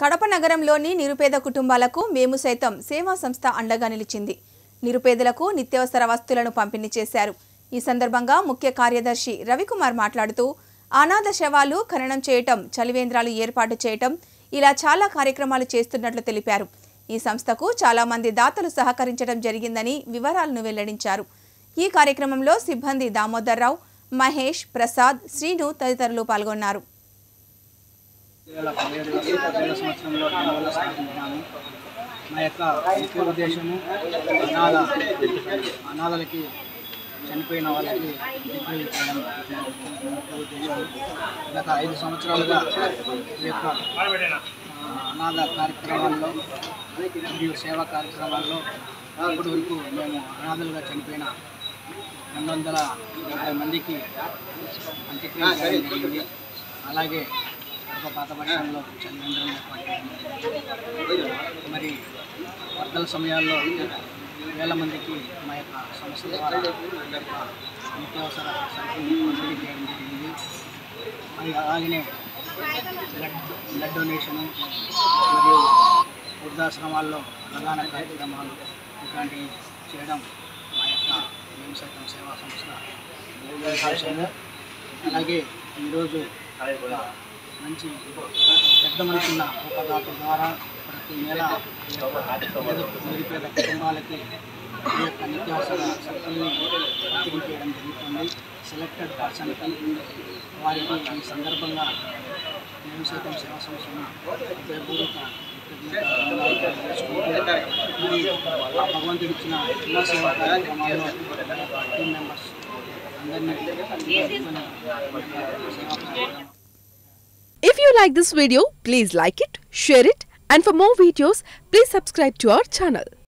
కడప నగరంలోని నిరుపేద కుటుంబాలకు మేము సైతం సేవా సంస్థ అండగా నిలిచింది నిరుపేదలకు నిత్యావసర వస్తువులను పంపిణీ చేశారు ఈ సందర్భంగా ముఖ్య కార్యదర్శి రవికుమార్ మాట్లాడుతూ అనాథ శవాలు ఖననం చేయటం చలివేంద్రాలు ఏర్పాటు చేయటం ఇలా చాలా కార్యక్రమాలు చేస్తున్నట్లు తెలిపారు ఈ సంస్థకు చాలా మంది దాతలు సహకరించడం జరిగిందని వివరాలను వెల్లడించారు ఈ కార్యక్రమంలో సిబ్బంది దామోదర్రావు మహేష్ ప్రసాద్ శ్రీను తదితరులు పాల్గొన్నారు రెండు వేల పదిహేడు పదిహేడు సంవత్సరంలో దానివల్ల స్థాపించాము మా యొక్క ముఖ్య ఉద్దేశము అనాథ అనాథలకి చనిపోయిన వాళ్ళకి డిగ్రీలు చేయడం మా ముఖ్య ఉద్దేశం గత ఐదు సంవత్సరాలుగా ఈ యొక్క ఆ, అనాథ కార్యక్రమాల్లో మరియు సేవా కార్యక్రమాల్లో ఇప్పటి వరకు మేము అనాథలుగా చనిపోయిన రెండు వందల డెబ్బై మందికి అంత్యక్రియ చేయడం జరిగింది అలాగే ఒక పాత వర్షంలో చంద్రేంద్రం ఏర్పాటు చేయడం జరిగింది. మరి వరదల సమయాల్లో వేల మందికి మా యొక్క సంస్థ ద్వారా ఈ యొక్క నిత్యావసర సరుకులు పంపిణీ చేయడం జరిగింది మరి అలాగనే బ్లడ్ బ్లడ్ డొనేషను మరియు వృద్ధాశ్రమాల్లో ప్రధాన కార్యక్రమాలు ఇట్లాంటివి చేయడం మా యొక్క మేము సైతం సేవా సంస్థ ఉద్దేశము అలాగే ఈరోజు ఒక మంచి పెద్ద మనసున్న ఉపదాత ద్వారా ప్రతి నెల ఈ యొక్క పేద నిరుపేద కుటుంబాలకి ఈ యొక్క నిత్యావసర సరుకుల్ని పంపిణీ చేయడం జరుగుతుంది సెలెక్టెడ్ పర్సన్కి వారికి ఈ సందర్భంగా మేము సైతం సేవా సంస్థను హృదయపూర్వక కృతజ్ఞతలు తెలుసుకుంటూ మరి ఆ భగవంతుడు ఇచ్చిన ఎన్నో సేవా కార్యక్రమాల్లో టీం మెంబర్స్ అందరినీ కలుపుకొని సేవా కార్యక్రమం If you like this video, please like it, share it, and for more videos, please subscribe to our channel.